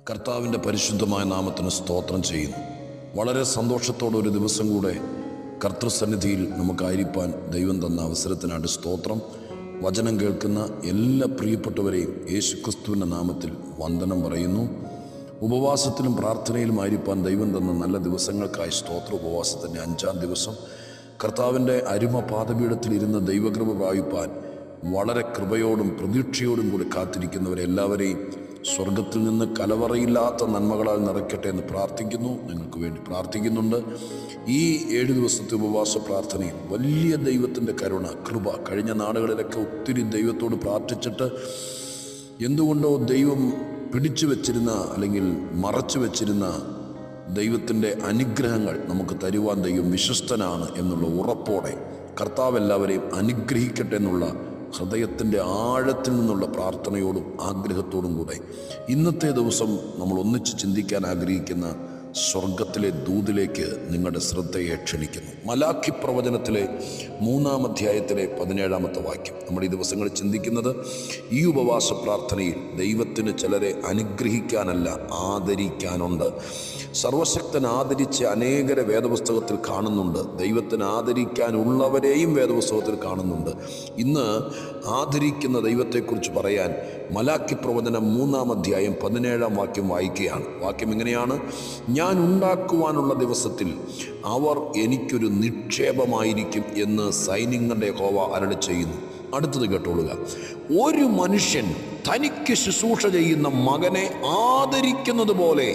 കർത്താവിൻ്റെ പരിശുദ്ധമായ നാമത്തിന് സ്തോത്രം ചെയ്യുന്നു വളരെ സന്തോഷത്തോടെ ഒരു ദിവസം കൂടെ കർത്തൃസന്നിധിയിൽ നമുക്കായിരിക്കാൻ ദൈവം തന്ന അവസരത്തിനായിട്ട് സ്തോത്രം വചനം കേൾക്കുന്ന എല്ലാ പ്രിയപ്പെട്ടവരെയും യേശുക്രിസ്തുവിൻ്റെ നാമത്തിൽ വന്ദനം പറയുന്നു ഉപവാസത്തിലും പ്രാർത്ഥനയിലും ആയിരിക്കാൻ ദൈവം തന്ന നല്ല ദിവസങ്ങൾക്കായി സ്തോത്ര ഉപവാസത്തിൻ്റെ അഞ്ചാം ദിവസം കർത്താവിൻ്റെ അരുമ പാദപീഠത്തിൽ ഇരുന്ന് ദൈവകൃപ പ്രാപിപ്പാൻ വളരെ കൃപയോടും പ്രതീക്ഷയോടും കൂടി കാത്തിരിക്കുന്നവരെല്ലാവരെയും സ്വർഗത്തിൽ നിന്ന് കലവറയില്ലാത്ത നന്മകളാൽ നിറയ്ക്കട്ടെ എന്ന് പ്രാർത്ഥിക്കുന്നു നിങ്ങൾക്ക് വേണ്ടി പ്രാർത്ഥിക്കുന്നുണ്ട് ഈ ഏഴ് ദിവസത്തെ ഉപവാസ പ്രാർത്ഥനയിൽ വലിയ ദൈവത്തിൻ്റെ കരുണ കൃപ കഴിഞ്ഞ നാളുകളിലൊക്കെ ഒത്തിരി ദൈവത്തോട് പ്രാർത്ഥിച്ചിട്ട് എന്തുകൊണ്ടോ ദൈവം പിടിച്ചു വച്ചിരുന്ന അല്ലെങ്കിൽ മറച്ചു വച്ചിരുന്ന ദൈവത്തിൻ്റെ അനുഗ്രഹങ്ങൾ നമുക്ക് തരുവാൻ ദൈവം വിശ്വസ്തനാണ് എന്നുള്ള ഉറപ്പോടെ കർത്താവ് എല്ലാവരെയും അനുഗ്രഹിക്കട്ടെ എന്നുള്ള ഹൃദയത്തിൻ്റെ ആഴത്തിൽ നിന്നുള്ള പ്രാർത്ഥനയോടും ആഗ്രഹത്തോടും കൂടെ ഇന്നത്തെ ദിവസം നമ്മൾ ഒന്നിച്ച് ചിന്തിക്കാൻ ആഗ്രഹിക്കുന്ന സ്വർഗത്തിലെ ദൂതിലേക്ക് നിങ്ങളുടെ ശ്രദ്ധയെ ക്ഷണിക്കുന്നു മലാഖി പ്രവചനത്തിലെ മൂന്നാം അധ്യായത്തിലെ പതിനേഴാമത്തെ വാക്യം നമ്മൾ ഈ ദിവസങ്ങളിൽ ചിന്തിക്കുന്നത് ഈ ഉപവാസ പ്രാർത്ഥനയിൽ ദൈവത്തിന് ചിലരെ അനുഗ്രഹിക്കാനല്ല ആദരിക്കാനുണ്ട് സർവശക്തൻ ആദരിച്ച് അനേകരെ വേദപുസ്തകത്തിൽ കാണുന്നുണ്ട് ദൈവത്തിന് ആദരിക്കാനുള്ളവരെയും വേദപുസ്തകത്തിൽ കാണുന്നുണ്ട് ഇന്ന് ആദരിക്കുന്ന ദൈവത്തെക്കുറിച്ച് പറയാൻ മലാക്കി പ്രവചനം മൂന്നാം അധ്യായം പതിനേഴാം വാക്യം വായിക്കുകയാണ് വാക്യം ഇങ്ങനെയാണ് ഞാൻ ഉണ്ടാക്കുവാനുള്ള ദിവസത്തിൽ അവർ എനിക്കൊരു നിക്ഷേപമായിരിക്കും എന്ന് സൈന്യങ്ങളുടെ ഹോവ അരളി ചെയ്യുന്നു അടുത്തത് കേട്ടോളുക ഒരു മനുഷ്യൻ തനിക്ക് ശുശ്രൂഷ ചെയ്യുന്ന മകനെ ആദരിക്കുന്നത് പോലെ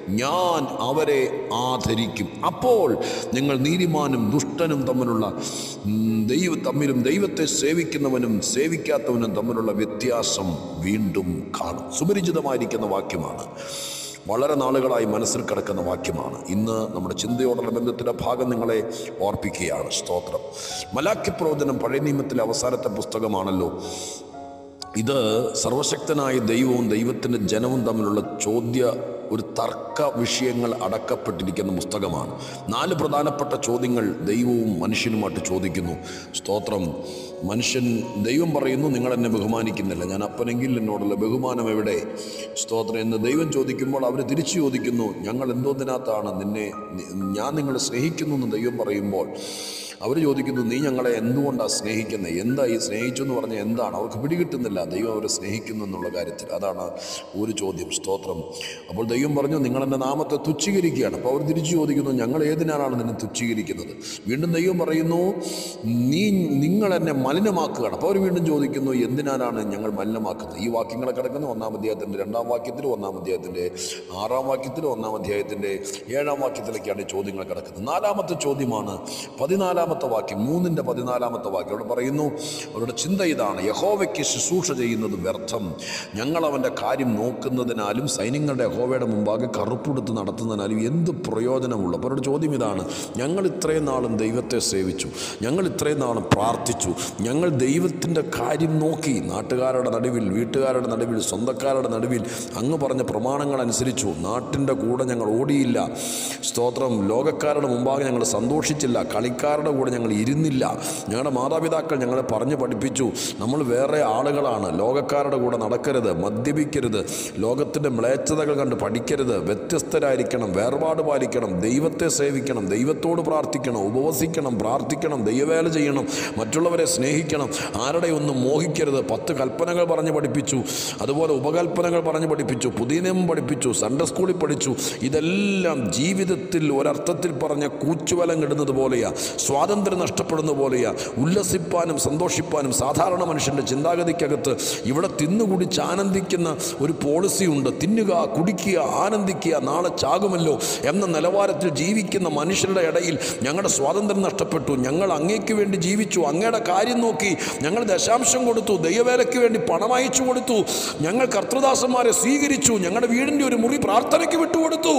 ഞാൻ അവരെ ആദരിക്കും അപ്പോൾ നിങ്ങൾ നീതിമാനും ദുഷ്ടനും തമ്മിലുള്ള ഉം, ദൈവ തമ്മിലും ദൈവത്തെ സേവിക്കുന്നവനും സേവിക്കാത്തവനും തമ്മിലുള്ള വ്യത്യാസം വീണ്ടും കാണും സുപരിചിതമായിരിക്കുന്ന വാക്യമാണ് വളരെ നാളുകളായി മനസ്സിൽ കിടക്കുന്ന വാക്യമാണ് ഇന്ന് നമ്മുടെ ചിന്തയോടുള്ള ബന്ധത്തിൻ്റെ ഭാഗം നിങ്ങളെ ഓർപ്പിക്കുകയാണ് സ്തോത്രം മലാഖി പ്രവചനം പഴയ നിയമത്തിലെ അവസാനത്തെ പുസ്തകമാണല്ലോ ഇത് സർവശക്തനായ ദൈവവും ദൈവത്തിൻ്റെ ജനവും തമ്മിലുള്ള ചോദ്യ ഒരു തർക്ക വിഷയങ്ങൾ അടക്കപ്പെട്ടിരിക്കുന്ന പുസ്തകമാണ് നാല് പ്രധാനപ്പെട്ട ചോദ്യങ്ങൾ ദൈവവും മനുഷ്യനുമായിട്ട് ചോദിക്കുന്നു സ്തോത്രം മനുഷ്യൻ ദൈവം പറയുന്നു നിങ്ങൾ എന്നെ ബഹുമാനിക്കുന്നില്ല ഞാൻ അപ്പനെങ്കിൽ എന്നോടുള്ള ബഹുമാനം എവിടെ സ്തോത്രം എന്ന് ദൈവം ചോദിക്കുമ്പോൾ അവർ തിരിച്ചു ചോദിക്കുന്നു ഞങ്ങൾ എന്തോന്നിനകത്താണ് നിന്നെ നി- ഞാൻ നിങ്ങളെ സ്നേഹിക്കുന്നു എന്ന് ദൈവം പറയുമ്പോൾ അവർ ചോദിക്കുന്നു നീ ഞങ്ങളെ എന്തുകൊണ്ടാണ് സ്നേഹിക്കുന്നത് എന്താ ഈ സ്നേഹിച്ചു എന്ന് പറഞ്ഞാൽ എന്താണ് അവർക്ക് പിടികിട്ടുന്നില്ല ദൈവം അവരെ സ്നേഹിക്കുന്നു എന്നുള്ള കാര്യത്തിൽ അതാണ് ഒരു ചോദ്യം സ്തോത്രം അപ്പോൾ ദൈവം പറഞ്ഞു നിങ്ങൾ എൻ്റെ നാമത്തെ തുച്ഛീകരിക്കുകയാണ് അപ്പോൾ അവർ തിരിച്ചു ചോദിക്കുന്നു ഞങ്ങൾ ഏതിനാണ് നിന്നെ തുച്ഛീകരിക്കുന്നത് വീണ്ടും ദൈവം പറയുന്നു നീ നിങ്ങൾ എന്നെ മലിനമാക്കുകയാണ് അപ്പോൾ അവർ വീണ്ടും ചോദിക്കുന്നു എന്തിനാണ് ഞങ്ങൾ മലിനമാക്കുന്നത് ഈ വാക്യങ്ങളെ കിടക്കുന്ന ഒന്നാം അധ്യായത്തിൻ്റെ രണ്ടാം വാക്യത്തിലും ഒന്നാം അധ്യായത്തിൻ്റെ ആറാം വാക്യത്തിലും ഒന്നാം അധ്യായത്തിൻ്റെ ഏഴാം വാക്യത്തിലേക്കാണ് ഈ ചോദ്യങ്ങൾ കിടക്കുന്നത് നാലാമത്തെ ചോദ്യമാണ് പതിനാലാമത്തെ വാക്യം മൂന്നിൻ്റെ പതിനാലാമത്തെ വാക്യം അവിടെ പറയുന്നു അവരുടെ ചിന്ത ഇതാണ് യഹോവയ്ക്ക് ശുശ്രൂഷ ചെയ്യുന്നത് വ്യർത്ഥം ഞങ്ങൾ അവൻ്റെ കാര്യം നോക്കുന്നതിനാലും സൈന്യങ്ങളുടെ യഹോവയുടെ മുമ്പാകെ കറുപ്പെടുത്ത് നടത്തുന്നതിനാലും എന്ത് പ്രയോജനമുള്ളൂ അപ്പോൾ അവരുടെ ചോദ്യം ഇതാണ് ഞങ്ങൾ ഇത്രയും നാളും ദൈവത്തെ സേവിച്ചു ഞങ്ങൾ ഇത്രയും നാളും പ്രാർത്ഥിച്ചു ഞങ്ങൾ ദൈവത്തിൻ്റെ കാര്യം നോക്കി നാട്ടുകാരുടെ നടുവിൽ വീട്ടുകാരുടെ നടുവിൽ സ്വന്തക്കാരുടെ നടുവിൽ അങ്ങ് പറഞ്ഞ പ്രമാണങ്ങൾ അനുസരിച്ചു നാട്ടിൻ്റെ കൂടെ ഞങ്ങൾ ഓടിയില്ല സ്തോത്രം ലോകക്കാരുടെ മുമ്പാകെ ഞങ്ങൾ സന്തോഷിച്ചില്ല കളിക്കാരുടെ കൂടെ ഞങ്ങൾ ഇരുന്നില്ല ഞങ്ങളുടെ മാതാപിതാക്കൾ ഞങ്ങളെ പറഞ്ഞു പഠിപ്പിച്ചു നമ്മൾ വേറെ ആളുകളാണ് ലോകക്കാരുടെ കൂടെ നടക്കരുത് മദ്യപിക്കരുത് ലോകത്തിൻ്റെ മ്ലേച്ഛതകൾ കണ്ട് പഠിക്കരുത് വ്യത്യസ്തരായിരിക്കണം വേർപാട് പാലിക്കണം ദൈവത്തെ സേവിക്കണം ദൈവത്തോട് പ്രാർത്ഥിക്കണം ഉപവസിക്കണം പ്രാർത്ഥിക്കണം ദൈവവേല ചെയ്യണം മറ്റുള്ളവരെ സ്നേഹിക്കണം ആരുടെ ഒന്നും മോഹിക്കരുത് പത്ത് കൽപ്പനകൾ പറഞ്ഞ് പഠിപ്പിച്ചു അതുപോലെ ഉപകൽപ്പനകൾ പറഞ്ഞ് പഠിപ്പിച്ചു പുതിയ നിയമം പഠിപ്പിച്ചു സൺഡേ സ്കൂളിൽ പഠിച്ചു ഇതെല്ലാം ജീവിതത്തിൽ ഒരർത്ഥത്തിൽ പറഞ്ഞ കൂച്ചുവലം കിടുന്നത് പോലെയാ സ്വാതന്ത്ര്യം നഷ്ടപ്പെടുന്ന പോലെയാ ഉല്ലസിപ്പാനും സന്തോഷിപ്പാനും സാധാരണ മനുഷ്യൻ്റെ ചിന്താഗതിക്കകത്ത് ഇവിടെ തിന്നുകുടിച്ച് ആനന്ദിക്കുന്ന ഒരു പോളിസി ഉണ്ട് തിന്നുക കുടിക്കുക ആനന്ദിക്കുക നാളെ ചാകുമല്ലോ എന്ന നിലവാരത്തിൽ ജീവിക്കുന്ന മനുഷ്യരുടെ ഇടയിൽ ഞങ്ങളുടെ സ്വാതന്ത്ര്യം നഷ്ടപ്പെട്ടു ഞങ്ങൾ അങ്ങേക്ക് വേണ്ടി ജീവിച്ചു അങ്ങയുടെ കാര്യം നോക്കി ഞങ്ങൾ ദശാംശം കൊടുത്തു ദൈവവേലയ്ക്ക് വേണ്ടി പണം അയച്ചു കൊടുത്തു ഞങ്ങൾ കർത്തൃദാസന്മാരെ സ്വീകരിച്ചു ഞങ്ങളുടെ വീടിൻ്റെ ഒരു മുറി പ്രാർത്ഥനയ്ക്ക് വിട്ടുകൊടുത്തു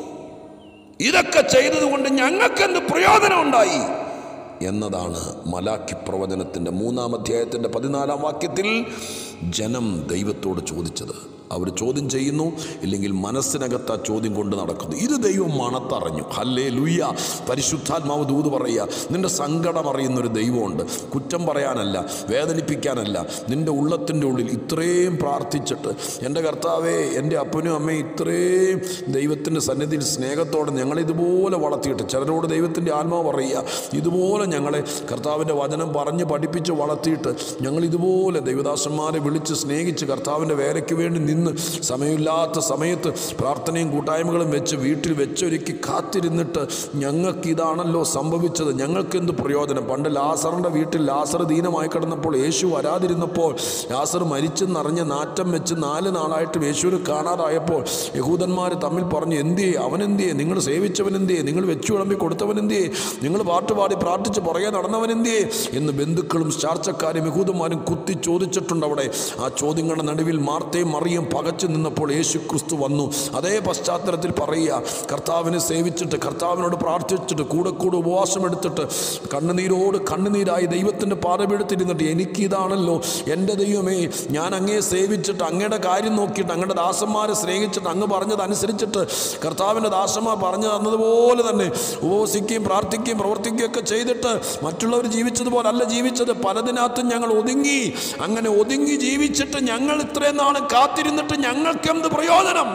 ഇതൊക്കെ ചെയ്തതുകൊണ്ട് ഞങ്ങൾക്ക് എന്ത് പ്രയോജനം ഉണ്ടായി എന്നതാണ് മലാക്കി പ്രവചനത്തിൻ്റെ മൂന്നാം അധ്യായത്തിൻ്റെ പതിനാലാം വാക്യത്തിൽ ജനം ദൈവത്തോട് ചോദിച്ചത് അവർ ചോദ്യം ചെയ്യുന്നു ഇല്ലെങ്കിൽ മനസ്സിനകത്ത് ആ ചോദ്യം കൊണ്ട് നടക്കുന്നു ഇത് ദൈവം മണത്തറിഞ്ഞു ഹല്ലേ ലുയ്യ പരിശുദ്ധാത്മാവ് ദൂത് പറയുക നിന്റെ സങ്കടം അറിയുന്നൊരു ദൈവമുണ്ട് കുറ്റം പറയാനല്ല വേദനിപ്പിക്കാനല്ല നിന്റെ ഉള്ളത്തിൻ്റെ ഉള്ളിൽ ഇത്രയും പ്രാർത്ഥിച്ചിട്ട് എൻ്റെ കർത്താവേ എൻ്റെ അപ്പനും അമ്മയും ഇത്രയും ദൈവത്തിൻ്റെ സന്നിധിയിൽ സ്നേഹത്തോടെ ഞങ്ങളിതുപോലെ വളർത്തിയിട്ട് ചിലരോട് ദൈവത്തിൻ്റെ ആത്മാവ് പറയുക ഇതുപോലെ ഞങ്ങളെ കർത്താവിൻ്റെ വചനം പറഞ്ഞ് പഠിപ്പിച്ച് വളർത്തിയിട്ട് ഞങ്ങൾ ഇതുപോലെ ദൈവദാസന്മാരെ വിളിച്ച് സ്നേഹിച്ച് കർത്താവിൻ്റെ വേലയ്ക്ക് വേണ്ടി നിന്ന് സമയമില്ലാത്ത സമയത്ത് പ്രാർത്ഥനയും കൂട്ടായ്മകളും വെച്ച് വീട്ടിൽ വെച്ചൊരുക്കി കാത്തിരുന്നിട്ട് ഞങ്ങൾക്ക് ഇതാണല്ലോ സംഭവിച്ചത് ഞങ്ങൾക്ക് എന്ത് പ്രയോജനം പണ്ട് ലാസറിൻ്റെ വീട്ടിൽ ലാസർ ദീനമായി കിടന്നപ്പോൾ യേശു വരാതിരുന്നപ്പോൾ ലാസർ മരിച്ചെന്നറിഞ്ഞ് നാറ്റം വെച്ച് നാല് നാളായിട്ടും യേശുവിനെ കാണാതായപ്പോൾ യഹൂദന്മാർ തമ്മിൽ പറഞ്ഞു എന്തിയേ അവൻ എന്തിയേ നിങ്ങൾ സേവിച്ചവൻ എന്തിയേ നിങ്ങൾ വെച്ചു വിളമ്പി കൊടുത്തവൻ എന്തിയേ നിങ്ങൾ പാട്ടുപാടി പ്രാർത്ഥിച്ച് പുറകെ നടന്നവൻ എന്തിയേ എന്ന് ബന്ധുക്കളും ചാർച്ചക്കാരും യഹൂദന്മാരും കുത്തി ചോദിച്ചിട്ടുണ്ട് അവിടെ ആ ചോദ്യങ്ങളുടെ നടുവിൽ മാർത്തയും മറിയും പകച്ചു നിന്നപ്പോൾ യേശു ക്രിസ്തു വന്നു അതേ പശ്ചാത്തലത്തിൽ പറയുക കർത്താവിനെ സേവിച്ചിട്ട് കർത്താവിനോട് പ്രാർത്ഥിച്ചിട്ട് കൂടെ കൂടെ ഉപവാസം എടുത്തിട്ട് കണ്ണുനീരോട് കണ്ണുനീരായി ദൈവത്തിൻ്റെ പാതപീഠത്തിരുന്നിട്ട് എനിക്കിതാണല്ലോ എൻ്റെ ദൈവമേ ഞാൻ അങ്ങയെ സേവിച്ചിട്ട് അങ്ങയുടെ കാര്യം നോക്കിയിട്ട് അങ്ങയുടെ ദാസന്മാരെ സ്നേഹിച്ചിട്ട് അങ്ങ് പറഞ്ഞതനുസരിച്ചിട്ട് കർത്താവിൻ്റെ ദാസന്മാർ പറഞ്ഞു തന്നതുപോലെ തന്നെ ഉപവസിക്കുകയും പ്രാർത്ഥിക്കുകയും പ്രവർത്തിക്കുകയും ഒക്കെ ചെയ്തിട്ട് മറ്റുള്ളവർ ജീവിച്ചതുപോലെ അല്ല ജീവിച്ചത് പലതിനകത്തും ഞങ്ങൾ ഒതുങ്ങി അങ്ങനെ ഒതുങ്ങി ജീവിച്ചിട്ട് ഞങ്ങൾ ഇത്രയും നാൾ കാത്തിരുന്നിട്ട് ഞങ്ങൾക്ക് എന്ത് പ്രയോജനം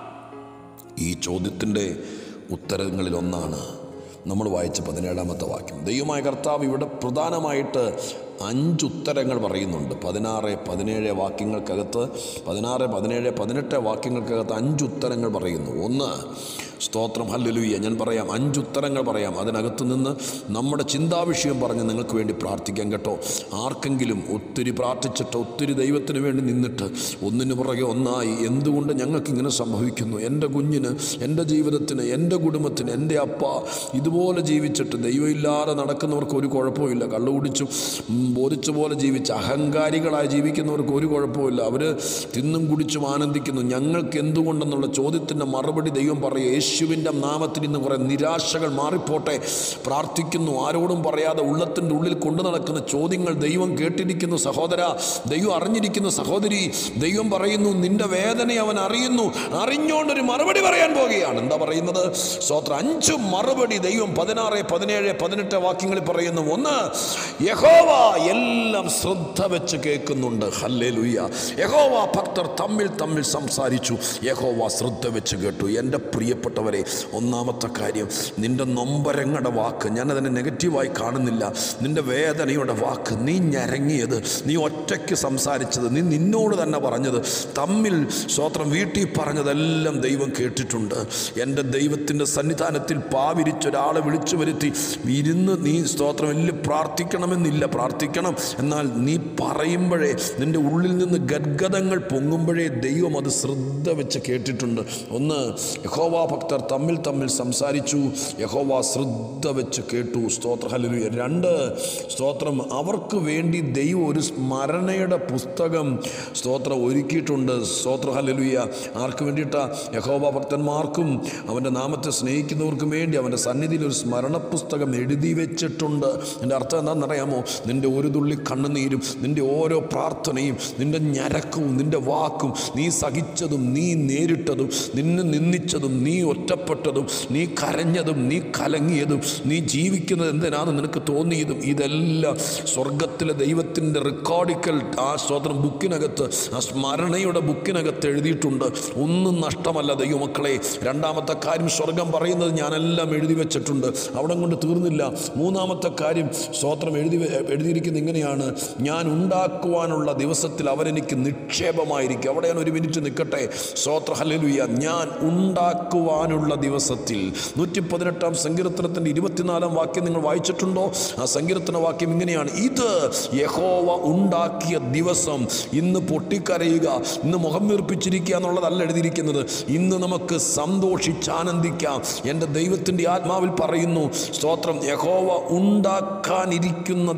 ഈ ചോദ്യത്തിൻ്റെ ഉത്തരങ്ങളിൽ ഒന്നാണ് നമ്മൾ വായിച്ച പതിനേഴാമത്തെ വാക്യം ദൈവമായ കർത്താവ് ഇവിടെ പ്രധാനമായിട്ട് അഞ്ച് ഉത്തരങ്ങൾ പറയുന്നുണ്ട് പതിനാറ് പതിനേഴ് വാക്യങ്ങൾക്കകത്ത് പതിനാറ് പതിനേഴ് പതിനെട്ട് വാക്യങ്ങൾക്കകത്ത് അഞ്ച് ഉത്തരങ്ങൾ പറയുന്നു ഒന്ന് സ്തോത്രം ഹല്ലുലുയ്യ ഞാൻ പറയാം അഞ്ച് ഉത്തരങ്ങൾ പറയാം അതിനകത്ത് നിന്ന് നമ്മുടെ ചിന്താവിഷയം പറഞ്ഞ് നിങ്ങൾക്ക് വേണ്ടി പ്രാർത്ഥിക്കാം കേട്ടോ ആർക്കെങ്കിലും ഒത്തിരി പ്രാർത്ഥിച്ചിട്ട് ഒത്തിരി ദൈവത്തിന് വേണ്ടി നിന്നിട്ട് ഒന്നിനു പുറകെ ഒന്നായി എന്തുകൊണ്ട് ഞങ്ങൾക്ക് ഇങ്ങനെ സംഭവിക്കുന്നു എൻ്റെ കുഞ്ഞിന് എൻ്റെ ജീവിതത്തിന് എൻ്റെ കുടുംബത്തിന് എൻ്റെ അപ്പ ഇതുപോലെ ജീവിച്ചിട്ട് ദൈവമില്ലാതെ നടക്കുന്നവർക്ക് ഒരു കുഴപ്പമില്ല കള്ളു കുടിച്ചും ഉം, ബോധിച്ച പോലെ ജീവിച്ച് അഹങ്കാരികളായി ജീവിക്കുന്നവർക്ക് ഒരു കുഴപ്പമില്ല അവർ തിന്നും കുടിച്ചും ആനന്ദിക്കുന്നു ഞങ്ങൾക്ക് എന്തുകൊണ്ടെന്നുള്ള ചോദ്യത്തിൻ്റെ മറുപടി ദൈവം പറയുക യേശുവിൻ്റെ നാമത്തിൽ ഇന്ന് കുറേ നിരാശകൾ മാറിപ്പോട്ടെ പ്രാർത്ഥിക്കുന്നു ആരോടും പറയാതെ ഉള്ളത്തിൻ്റെ ഉള്ളിൽ കൊണ്ടു നടക്കുന്ന ചോദ്യങ്ങൾ ദൈവം കേട്ടിരിക്കുന്നു സഹോദര ദൈവം അറിഞ്ഞിരിക്കുന്നു സഹോദരി ദൈവം പറയുന്നു നിന്റെ വേദന അവൻ അറിയുന്നു അറിഞ്ഞുകൊണ്ടൊരു മറുപടി പറയാൻ പോവുകയാണ് എന്താ പറയുന്നത് സ്വത്ര അഞ്ച് മറുപടി ദൈവം പതിനാറ് പതിനേഴ് പതിനെട്ട് വാക്യങ്ങളിൽ പറയുന്നു ഒന്ന് യഹോവ എല്ലാം ശ്രദ്ധ വെച്ച് കേൾക്കുന്നുണ്ട് ഹല്ലേ ലുയ്യ യഹോവ ഭക്തർ തമ്മിൽ തമ്മിൽ സംസാരിച്ചു യഹോവ ശ്രദ്ധ വെച്ച് കേട്ടു എൻ്റെ പ്രിയപ്പെട്ടവരെ ഒന്നാമത്തെ കാര്യം നിൻ്റെ നൊമ്പരങ്ങളുടെ വാക്ക് ഞാനതിനെ നെഗറ്റീവായി കാണുന്നില്ല നിൻ്റെ വേദനയുടെ വാക്ക് നീ ഞരങ്ങിയത് നീ ഒറ്റയ്ക്ക് സംസാരിച്ചത് നീ നിന്നോട് തന്നെ പറഞ്ഞത് തമ്മിൽ സ്വോത്രം വീട്ടിൽ പറഞ്ഞതെല്ലാം ദൈവം കേട്ടിട്ടുണ്ട് എൻ്റെ ദൈവത്തിൻ്റെ സന്നിധാനത്തിൽ പാവിരിച്ചൊരാളെ വിളിച്ചു വരുത്തി ഇരുന്ന് നീ സ്തോത്രം വലിയ പ്രാർത്ഥിക്കണമെന്നില്ല പ്രാർത്ഥിക്കണം എന്നാൽ നീ പറയുമ്പോഴേ നിൻ്റെ ഉള്ളിൽ നിന്ന് ഗദ്ഗതങ്ങൾ പൊങ്ങുമ്പോഴേ ദൈവം അത് ശ്രദ്ധ വെച്ച് കേട്ടിട്ടുണ്ട് ഒന്ന് യഹോവ ഭക്തർ തമ്മിൽ തമ്മിൽ സംസാരിച്ചു യഹോവ ശ്രദ്ധ വെച്ച് കേട്ടു സ്തോത്ര ഹല്ലേലൂയ രണ്ട് സ്തോത്രം അവർക്ക് വേണ്ടി ദൈവം ഒരു സ്മരണയുടെ പുസ്തകം സ്തോത്രം ഒരുക്കിയിട്ടുണ്ട് സ്തോത്ര ഹല്ലേലൂയ ആർക്ക് വേണ്ടിയിട്ടാ യഹോവ ഭക്തന്മാർക്കും അവൻ്റെ നാമത്തെ സ്നേഹിക്കുന്നവർക്കും വേണ്ടി അവൻ്റെ സന്നിധിയിൽ ഒരു സ്മരണ പുസ്തകം എഴുതി വെച്ചിട്ടുണ്ട് എൻ്റെ അർത്ഥം എന്താണെന്നറിയാമോ നിൻ്റെ ഒരു തുള്ളി കണ്ണുനീരും നിൻ്റെ ഓരോ പ്രാർത്ഥനയും നിൻ്റെ ഞരക്കവും നിൻ്റെ വാക്കും നീ സഹിച്ചതും നീ നേരിട്ടതും നിന്നെ നിന്ദിച്ചതും നീ ഒറ്റപ്പെട്ടതും നീ കരഞ്ഞതും നീ കലങ്ങിയതും നീ ജീവിക്കുന്നത് എന്തിനാണെന്ന് നിനക്ക് തോന്നിയതും ഇതെല്ലാം സ്വർഗത്തിലെ ദൈവത്തിൻ്റെ റെക്കോർഡിക്കൽ ആ സ്വതന്ത്രം ബുക്കിനകത്ത് ആ സ്മരണയുടെ ബുക്കിനകത്ത് എഴുതിയിട്ടുണ്ട് ഒന്നും നഷ്ടമല്ല ദൈവമക്കളെ രണ്ടാമത്തെ കാര്യം സ്വർഗം പറയുന്നത് ഞാനെല്ലാം എഴുതി വെച്ചിട്ടുണ്ട് അവിടെ കൊണ്ട് തീർന്നില്ല മൂന്നാമത്തെ കാര്യം സ്തോത്രം എഴുതി വെ- എഴുതിയിരിക്കുന്നത് ഇങ്ങനെയാണ് ഞാൻ ഉണ്ടാക്കുവാനുള്ള ദിവസത്തിൽ അവരെനിക്ക് നിക്ഷേപമായിരിക്കും അവിടെ ഞാൻ ഒരു മിനിറ്റ് നിൽക്കട്ടെ സ്തോത്ര ഹല്ലേലൂയ ഞാൻ ഉണ്ടാക്കുവാനുള്ള ദിവസത്തിൽ നൂറ്റി പതിനെട്ടാം സങ്കീർത്തനത്തിൻ്റെ ഇരുപത്തിനാലാം വാക്യം നിങ്ങൾ വായിച്ചിട്ടുണ്ടോ ആ സങ്കീർത്തന വാക്യം ഇങ്ങനെയാണ് ഇത് യഹോവ ഉണ്ടാക്കിയ ദിവസം ഇന്ന് പൊട്ടിക്കരയുക ഇന്ന് മുഖം വീർപ്പിച്ചിരിക്കുക എന്നുള്ളതല്ല എഴുതിയിരിക്കുന്നത് ഇന്ന് നമുക്ക് സന്തോഷിച്ചാനന്ദിക്കാം എൻ്റെ ദൈവത്തിൻ്റെ ആത്മാവിൽ പറയുന്നു സ്തോത്രം യഹോവ ഉണ്ടാക്കാനിരിക്കുന്ന ദിവസം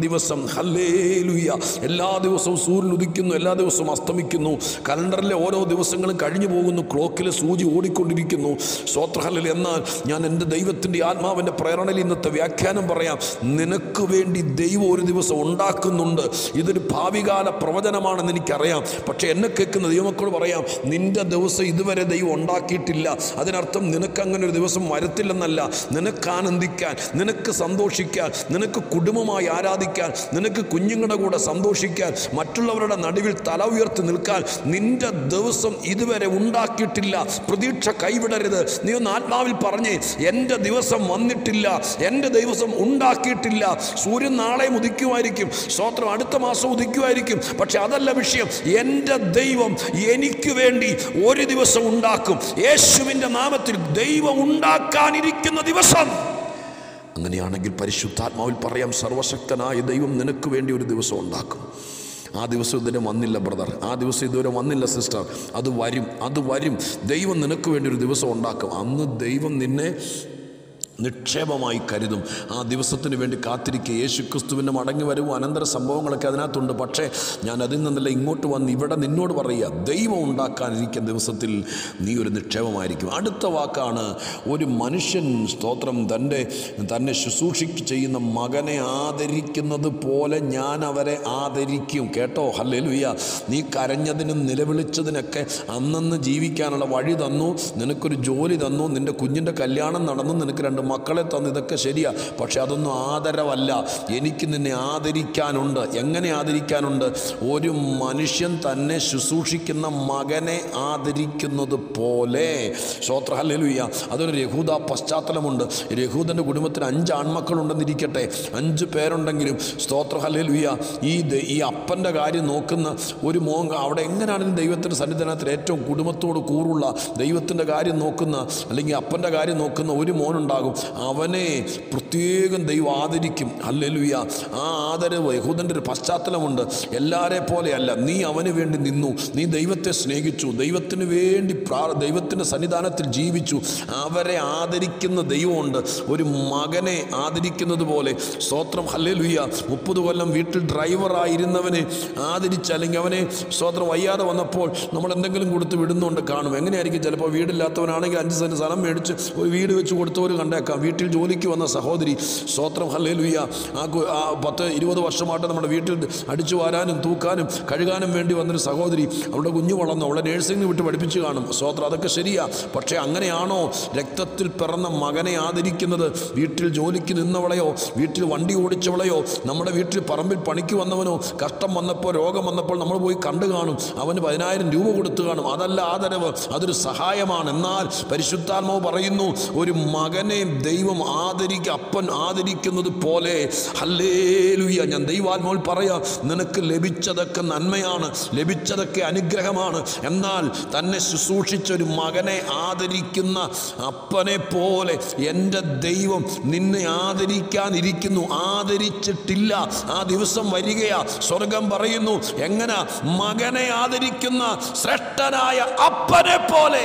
ഹല്ലേലുയ്യ എല്ലാ ദിവസവും സൂര്യൻ ഉദിക്കുന്നു എല്ലാ ദിവസവും അസ്തമിക്കുന്നു കലണ്ടറിലെ ഓരോ ദിവസങ്ങളും കഴിഞ്ഞു പോകുന്നു ക്ലോക്കിലെ സൂചി ഓടിക്കൊണ്ടിരിക്കുന്നു സ്വോത്രഹല്ലിൽ എന്നാൽ ഞാൻ എൻ്റെ ദൈവത്തിൻ്റെ ആത്മാവിൻ്റെ പ്രേരണയിൽ ഇന്നത്തെ വ്യാഖ്യാനം പറയാം നിനക്ക് വേണ്ടി ദൈവം ഒരു ദിവസം ഉണ്ടാക്കുന്നുണ്ട് ഇതൊരു ഭാവികാല പ്രവചനമാണെന്ന് എനിക്കറിയാം പക്ഷേ എന്നെ കേൾക്കുന്ന ദൈവമക്കളോട് പറയാം നിന്റെ ദിവസം ഇതുവരെ ദൈവം ഉണ്ടാക്കിയിട്ടില്ല അതിനർത്ഥം നിനക്ക് അങ്ങനെ ഒരു ദിവസം വരത്തില്ലെന്നല്ല നിനക്ക് ആനന്ദിക്കാൻ നിനക്ക് സന്തോഷിക്കാൻ നിനക്ക് കുടുംബമായി ആരാധിക്കാൻ നിനക്ക് കുഞ്ഞുങ്ങളുടെ കൂടെ സന്തോഷിക്കാൻ മറ്റുള്ളവരുടെ നടുവിൽ തല ഉയർത്തി നിൽക്കാൻ നിന്റെ ദിവസം ഇതുവരെ ഉണ്ടാക്കിയിട്ടില്ല പ്രതീക്ഷ കൈവിടരുത് നീ ഒന്ന് ആത്മാവിൽ പറഞ്ഞേ എൻ്റെ ദിവസം വന്നിട്ടില്ല എൻ്റെ ദിവസം ഉണ്ടാക്കിയിട്ടില്ല സൂര്യൻ നാളെയും ഉദിക്കുമായിരിക്കും സ്തോത്രം അടുത്ത മാസം ഉദിക്കുമായിരിക്കും പക്ഷെ അതല്ല വിഷയം എൻ്റെ ദൈവം എനിക്ക് വേണ്ടി ഒരു ദിവസം ഉണ്ടാക്കും യേശുവിൻ്റെ നാമത്തിൽ ദൈവം ഉണ്ടാക്കാനിരിക്കുന്ന ദിവസം അങ്ങനെയാണെങ്കിൽ പരിശുദ്ധാത്മാവിൽ പറയാം സർവശക്തനായ ദൈവം നിനക്ക് വേണ്ടി ഒരു ദിവസം ഉണ്ടാക്കും ആ ദിവസം ഇതുവരെ വന്നില്ല ബ്രദർ ആ ദിവസം ഇതുവരെ വന്നില്ല സിസ്റ്റർ അത് വരും അത് വരും ദൈവം നിനക്ക് വേണ്ടി ഒരു ദിവസം ഉണ്ടാക്കും അന്ന് ദൈവം നിന്നെ നിക്ഷേപമായി കരുതും ആ ദിവസത്തിന് വേണ്ടി കാത്തിരിക്കുക യേശു ക്രിസ്തുവിൻ്റെ മടങ്ങി വരവും അനന്തര സംഭവങ്ങളൊക്കെ അതിനകത്തുണ്ട് പക്ഷേ ഞാൻ അതിൽ നിന്നല്ല ഇങ്ങോട്ട് വന്ന് ഇവിടെ നിന്നോട് പറയുക ദൈവം ഉണ്ടാക്കാനിരിക്കുന്ന ദിവസത്തിൽ നീ ഒരു നിക്ഷേപമായിരിക്കും അടുത്ത വാക്കാണ് ഒരു മനുഷ്യൻ സ്തോത്രം തൻ്റെ തന്നെ ശുശ്രൂഷിക്ക് ചെയ്യുന്ന മകനെ ആദരിക്കുന്നത് പോലെ ഞാൻ അവരെ ആദരിക്കും കേട്ടോ ഹല്ലേലൂയ നീ കരഞ്ഞതിനും നിലവിളിച്ചതിനൊക്കെ അന്നന്ന് ജീവിക്കാനുള്ള വഴി തന്നു നിനക്കൊരു ജോലി തന്നു നിൻ്റെ കുഞ്ഞിൻ്റെ കല്യാണം നടന്നു നിനക്ക് രണ്ട് മക്കളെ തന്നു ഇതൊക്കെ ശരിയാ പക്ഷെ അതൊന്നും ആദരവല്ല എനിക്ക് നിന്നെ ആദരിക്കാനുണ്ട് എങ്ങനെ ആദരിക്കാനുണ്ട് ഒരു മനുഷ്യൻ തന്നെ ശുശ്രൂഷിക്കുന്ന മകനെ ആദരിക്കുന്നത് പോലെ ശ്രോത്ര ഹല്ലേലൂയ അതൊരു രഹൂദ പശ്ചാത്തലമുണ്ട് രഹൂദൻ്റെ കുടുംബത്തിന് അഞ്ച് ആൺമക്കളുണ്ടെന്നിരിക്കട്ടെ അഞ്ച് പേരുണ്ടെങ്കിലും സ്തോത്ര ഹല്ലേലൂയ ഈ ദ- ഈ അപ്പൻ്റെ കാര്യം നോക്കുന്ന ഒരു മോൻ അവിടെ എങ്ങനെയാണെങ്കിലും ദൈവത്തിൻ്റെ സന്നിധാനത്തിൽ ഏറ്റവും കുടുംബത്തോട് കൂറുള്ള ദൈവത്തിൻ്റെ കാര്യം നോക്കുന്ന അല്ലെങ്കിൽ അപ്പൻ്റെ കാര്യം നോക്കുന്ന ഒരു മോനുണ്ടാകും അവനെ പ്രത്യേകം ദൈവം ആദരിക്കും ഹല്ലേലൂയ ആ ആദരവ് യഹൂദൻ്റെ ഒരു പശ്ചാത്തലമുണ്ട് എല്ലാരെ പോലെയല്ല നീ അവന് വേണ്ടി നിന്നു നീ ദൈവത്തെ സ്നേഹിച്ചു ദൈവത്തിന് വേണ്ടി പ്രാ ദൈവത്തിൻ്റെ സന്നിധാനത്തിൽ ജീവിച്ചു അവരെ ആദരിക്കുന്ന ദൈവമുണ്ട് ഒരു മകനെ ആദരിക്കുന്നത് പോലെ സ്തോത്രം ഹല്ലേലൂയ മുപ്പത് കൊല്ലം വീട്ടിൽ ഡ്രൈവറായിരുന്നവനെ ആദരിച്ച് അല്ലെങ്കിൽ അവനെ സ്തോത്രം വയ്യാതെ വന്നപ്പോൾ നമ്മൾ എന്തെങ്കിലും കൊടുത്ത് വിടുന്നുണ്ട് കാണും എങ്ങനെയായിരിക്കും ചിലപ്പോൾ വീടില്ലാത്തവനാണെങ്കിൽ അഞ്ച് സെൻറ്റ് സ്ഥലം മേടിച്ച് ഒരു വീട് വെച്ച് കൊടുത്തവർ കണ്ടേക്കാം വീട്ടിൽ ജോലിക്ക് വന്ന സഹോദരി സ്തോത്രം ഹല്ലേലൂയ ആ കു- ആ പത്ത് ഇരുപത് വർഷമായിട്ട് നമ്മുടെ വീട്ടിൽ അടിച്ചു വാരാനും തൂക്കാനും കഴുകാനും വേണ്ടി വന്നൊരു സഹോദരി അവളുടെ കുഞ്ഞു വളർന്നു അവളെ നേഴ്സിംഗ് വിട്ട് പഠിപ്പിച്ച് കാണും സ്തോത്രം അതൊക്കെ ശരിയാ പക്ഷേ അങ്ങനെയാണോ രക്തത്തിൽ പിറന്ന മകനെ ആദരിക്കുന്നത് വീട്ടിൽ ജോലിക്ക് നിന്നവളെയോ വീട്ടിൽ വണ്ടി ഓടിച്ചവളെയോ നമ്മുടെ വീട്ടിൽ പറമ്പിൽ പണിക്ക് വന്നവനോ കഷ്ടം വന്നപ്പോൾ രോഗം വന്നപ്പോൾ നമ്മൾ പോയി കണ്ടു കാണും അവന് പതിനായിരം രൂപ കൊടുത്തു കാണും അതല്ല ആദരവ് അതൊരു സഹായമാണ് എന്നാൽ പരിശുദ്ധാത്മാവ് പറയുന്നു ഒരു മകനെ ദൈവം ആദരിക്കുക അപ്പൻ ആദരിക്കുന്നത് പോലെ ഹല്ലേലൂയ ഞാൻ ദൈവാത്മാവിൽ പറയാം നിനക്ക് ലഭിച്ചതൊക്കെ നന്മയാണ് ലഭിച്ചതൊക്കെ അനുഗ്രഹമാണ് എന്നാൽ തന്നെ ശുശ്രൂഷിച്ച ഒരു മകനെ ആദരിക്കുന്ന അപ്പനെ പോലെ എൻ്റെ ദൈവം നിന്നെ ആദരിക്കാനിരിക്കുന്നു ആദരിച്ചിട്ടില്ല ആ ദിവസം വരികയാ സ്വർഗം പറയുന്നു എങ്ങനെ മകനെ ആദരിക്കുന്ന ശ്രേഷ്ഠനായ അപ്പനെ പോലെ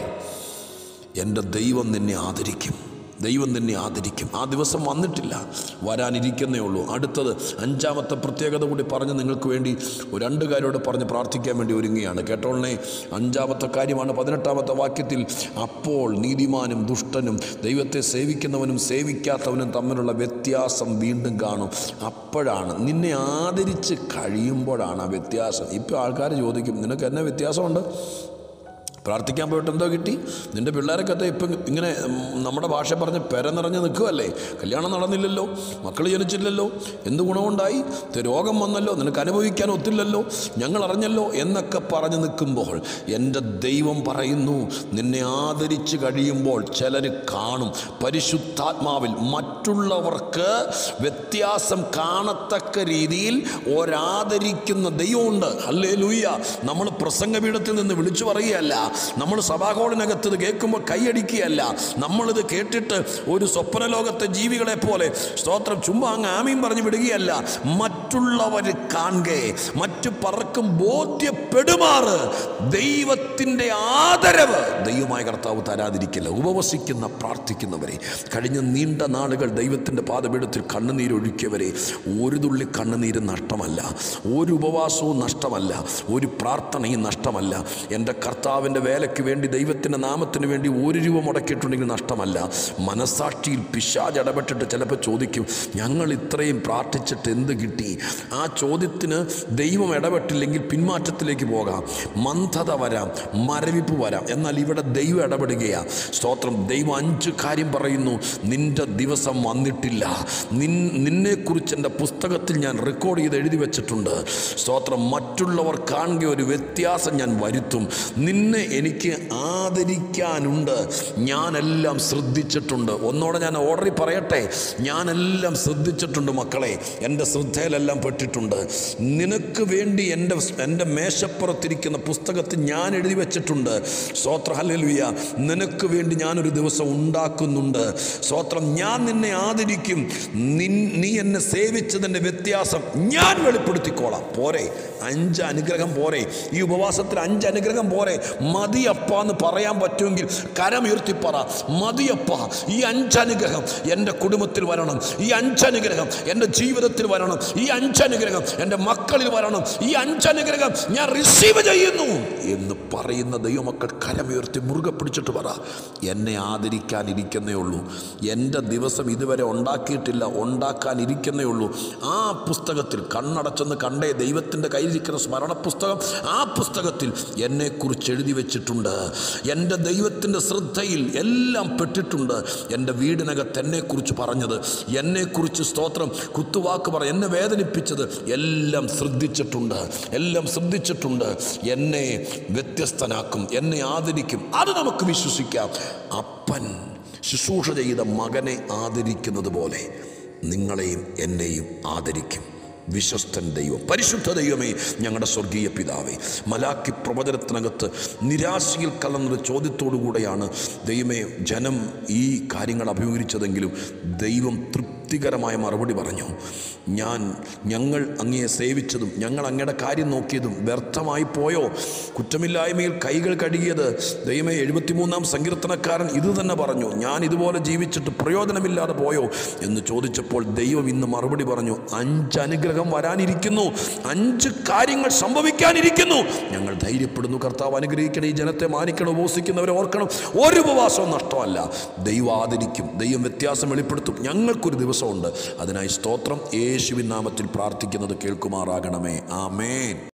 എൻ്റെ ദൈവം നിന്നെ ആദരിക്കും ദൈവം നിന്നെ ആദരിക്കും ആ ദിവസം വന്നിട്ടില്ല വരാനിരിക്കുന്നേ ഉള്ളൂ അടുത്തത് അഞ്ചാമത്തെ പ്രത്യേകത കൂടി പറഞ്ഞ് നിങ്ങൾക്ക് വേണ്ടി ഒരു രണ്ട് കാര്യോട് പറഞ്ഞ് പ്രാർത്ഥിക്കാൻ വേണ്ടി ഒരുങ്ങുകയാണ് കേട്ടോളനെ അഞ്ചാമത്തെ കാര്യമാണ് പതിനെട്ടാമത്തെ വാക്യത്തിൽ അപ്പോൾ നീതിമാനും ദുഷ്ടനും ദൈവത്തെ സേവിക്കുന്നവനും സേവിക്കാത്തവനും തമ്മിലുള്ള വ്യത്യാസം വീണ്ടും കാണും അപ്പോഴാണ് നിന്നെ ആദരിച്ച് കഴിയുമ്പോഴാണ് ആ വ്യത്യാസം ഇപ്പോൾ ആൾക്കാർ ചോദിക്കും നിനക്ക് എന്നെ വ്യത്യാസമുണ്ട് പ്രാർത്ഥിക്കാൻ പോയിട്ട് എന്തോ കിട്ടി നിൻ്റെ പിള്ളേരൊക്കെ ഇപ്പം ഇങ്ങനെ ഉം, നമ്മുടെ ഭാഷ പറഞ്ഞ് പെര നിറഞ്ഞ് നിൽക്കുമല്ലേ കല്യാണം നടന്നില്ലല്ലോ മക്കൾ ജനിച്ചില്ലല്ലോ എന്ത് ഗുണമുണ്ടായി ഇത് രോഗം വന്നല്ലോ നിനക്ക് അനുഭവിക്കാൻ ഒത്തില്ലല്ലോ ഞങ്ങൾ അറിഞ്ഞല്ലോ എന്നൊക്കെ പറഞ്ഞ് നിൽക്കുമ്പോൾ എൻ്റെ ദൈവം പറയുന്നു നിന്നെ ആദരിച്ച് കഴിയുമ്പോൾ ചിലർ കാണും പരിശുദ്ധാത്മാവിൽ മറ്റുള്ളവർക്ക് വ്യത്യാസം കാണത്തക്ക രീതിയിൽ ഒരാദരിക്കുന്ന ദൈവമുണ്ട് അല്ലേ ലൂയ്യ നമ്മൾ പ്രസംഗപീഠത്തിൽ നിന്ന് വിളിച്ചു പറയുകയല്ല നമ്മൾ സഭാഹോളിനകത്ത് ഇത് കേൾക്കുമ്പോൾ കൈയടിക്കുകയല്ല നമ്മളിത് കേട്ടിട്ട് ഒരു സ്വപ്നലോകത്തെ ജീവികളെ പോലെ സ്തോത്രം ചുമ്മാ അങ്ങ് ആമീൻ പറഞ്ഞു വിടുകയല്ല മറ്റുള്ളവർ കാണെ മറ്റു പറക്കും ബോധ്യപ്പെടുമാറ് ദൈവത്തിൻ്റെ ആദരവ് ദൈവമായ കർത്താവ് തരാതിരിക്കില്ല ഉപവസിക്കുന്ന പ്രാർത്ഥിക്കുന്നവരെ കഴിഞ്ഞ നീണ്ട നാളുകൾ ദൈവത്തിൻ്റെ പാതപീഠത്തിൽ കണ്ണുനീരൊഴുക്കിയവരെ ഒരു തുള്ളി കണ്ണുനീര് നഷ്ടമല്ല ഒരു ഉപവാസവും നഷ്ടമല്ല ഒരു പ്രാർത്ഥനയും നഷ്ടമല്ല എൻ്റെ കർത്താവിൻ്റെ വേലയ്ക്ക് വേണ്ടി ദൈവത്തിൻ്റെ നാമത്തിന് വേണ്ടി ഒരു രൂപ മുടക്കിയിട്ടുണ്ടെങ്കിൽ നഷ്ടമല്ല മനസാക്ഷിയിൽ പിശാജ് ഇടപെട്ടിട്ട് ചിലപ്പോൾ ചോദിക്കും ഞങ്ങൾ ഇത്രയും പ്രാർത്ഥിച്ചിട്ട് എന്ത് കിട്ടി ആ ചോദ്യത്തിന് ദൈവം ഇടപെട്ടില്ലെങ്കിൽ പിന്മാറ്റത്തിലേക്ക് പോകാം മന്ദത വരാം മരവിപ്പ് വരാം എന്നാൽ ഇവിടെ ദൈവം ഇടപെടുകയാണ് സ്തോത്രം ദൈവം അഞ്ച് കാര്യം പറയുന്നു നിന്റെ ദിവസം വന്നിട്ടില്ല നിൻ നിന്നെക്കുറിച്ച് എൻ്റെ പുസ്തകത്തിൽ ഞാൻ റെക്കോർഡ് ചെയ്ത് എഴുതി വെച്ചിട്ടുണ്ട് സ്തോത്രം മറ്റുള്ളവർ കാണുക ഒരു വ്യത്യാസം ഞാൻ വരുത്തും നിന്നെ എനിക്ക് ആദരിക്കാനുണ്ട് ഞാനെല്ലാം ശ്രദ്ധിച്ചിട്ടുണ്ട് ഒന്നോടെ ഞാൻ ഓർഡറിൽ പറയട്ടെ ഞാനെല്ലാം ശ്രദ്ധിച്ചിട്ടുണ്ട് മക്കളെ എൻ്റെ ശ്രദ്ധയിലെല്ലാം പെട്ടിട്ടുണ്ട് നിനക്ക് വേണ്ടി എൻ്റെ എൻ്റെ മേശപ്പുറത്തിരിക്കുന്ന പുസ്തകത്തിൽ ഞാൻ എഴുതി വെച്ചിട്ടുണ്ട് സ്തോത്ര ഹല്ലേലൂയ നിനക്ക് വേണ്ടി ഞാനൊരു ദിവസം ഉണ്ടാക്കുന്നുണ്ട് സ്തോത്രം ഞാൻ നിന്നെ ആദരിക്കും നിൻ നീ എന്നെ സേവിച്ചതിൻ്റെ വ്യത്യാസം ഞാൻ വെളിപ്പെടുത്തിക്കോളാം പോരെ അഞ്ച് അനുഗ്രഹം പോരെ ഈ ഉപവാസത്തിൽ അഞ്ച് അനുഗ്രഹം പോരെ മതിയപ്പ എന്ന് പറയാൻ പറ്റുമെങ്കിൽ കരമുയർത്തിപ്പറ മതിയപ്പ ഈ അഞ്ചനുഗ്രഹം എൻ്റെ കുടുംബത്തിൽ വരണം ഈ അഞ്ചനുഗ്രഹം എൻ്റെ ജീവിതത്തിൽ വരണം ഈ അഞ്ചനുഗ്രഹം എൻ്റെ മക്കളിൽ വരണം ഈ അഞ്ചനുഗ്രഹം ഞാൻ റിസീവ് ചെയ്യുന്നു എന്ന് പറയുന്ന ദൈവമക്കൾ കരമുയർത്തി മുറുകെ പിടിച്ചിട്ട് പറ എന്നെ ആദരിക്കാനിരിക്കുന്നേ ഉള്ളൂ എൻ്റെ ദിവസം ഇതുവരെ ഉണ്ടാക്കിയിട്ടില്ല ഉണ്ടാക്കാനിരിക്കുന്നേ ഉള്ളൂ ആ പുസ്തകത്തിൽ കണ്ണടച്ചെന്ന് കണ്ടേ ദൈവത്തിൻ്റെ കയ്യിലിരിക്കുന്ന സ്മരണ പുസ്തകം ആ പുസ്തകത്തിൽ എന്നെക്കുറിച്ച് എഴുതി വെച്ചിട്ടുണ്ട് എൻ്റെ ദൈവത്തിൻ്റെ ശ്രദ്ധയിൽ എല്ലാം പെട്ടിട്ടുണ്ട് എൻ്റെ വീടിനകത്ത് എന്നെക്കുറിച്ച് പറഞ്ഞത് എന്നെക്കുറിച്ച് സ്തോത്രം കുത്തുവാക്ക് പറ എന്നെ വേദനിപ്പിച്ചത് എല്ലാം ശ്രദ്ധിച്ചിട്ടുണ്ട് എല്ലാം ശ്രദ്ധിച്ചിട്ടുണ്ട് എന്നെ വ്യത്യസ്തനാക്കും എന്നെ ആദരിക്കും അത് നമുക്ക് വിശ്വസിക്കാം അപ്പൻ ശുശ്രൂഷ ചെയ്ത മകനെ ആദരിക്കുന്നത് പോലെ നിങ്ങളെയും എന്നെയും ആദരിക്കും വിശ്വസ്തൻ ദൈവം പരിശുദ്ധ ദൈവമേ ഞങ്ങളുടെ സ്വർഗീയ പിതാവേ മലാക്കി പ്രവചനത്തിനകത്ത് നിരാശയിൽ കലർന്നൊരു ചോദ്യത്തോടു കൂടെയാണ് ദൈവമേ ജനം ഈ കാര്യങ്ങൾ അഭിമുഖീകരിച്ചതെങ്കിലും ദൈവം തൃപ്തികരമായ മറുപടി പറഞ്ഞു ഞാൻ ഞങ്ങൾ അങ്ങയെ സേവിച്ചതും ഞങ്ങൾ അങ്ങയുടെ കാര്യം നോക്കിയതും വ്യർത്ഥമായി പോയോ കുറ്റമില്ലായ്മയിൽ കൈകൾ കഴുകിയത് ദൈവമേ എഴുപത്തിമൂന്നാം സങ്കീർത്തനക്കാരൻ ഇത് തന്നെ പറഞ്ഞു ഞാൻ ഇതുപോലെ ജീവിച്ചിട്ട് പ്രയോജനമില്ലാതെ പോയോ എന്ന് ചോദിച്ചപ്പോൾ ദൈവം ഇന്ന് മറുപടി പറഞ്ഞു അഞ്ച് അനുഗ്രഹം വരാനിരിക്കുന്നു അഞ്ച് കാര്യങ്ങൾ സംഭവിക്കാനിരിക്കുന്നു ഞങ്ങൾ ധൈര്യപ്പെടുന്നു കർത്താവ് അനുഗ്രഹിക്കണം ഈ ജനത്തെ മാനിക്കണം ഉപവസിക്കുന്നവരെ ഓർക്കണം ഒരു ഉപവാസവും നഷ്ടമല്ല ദൈവം ആദരിക്കും ദൈവം വ്യത്യാസം വെളിപ്പെടുത്തും ഞങ്ങൾക്കൊരു ദിവസമുണ്ട് അതിനായി സ്തോത്രം യേശുവിൻ നാമത്തിൽ പ്രാർത്ഥിക്കുന്നത് കേൾക്കുമാറാകണമേ ആമേൻ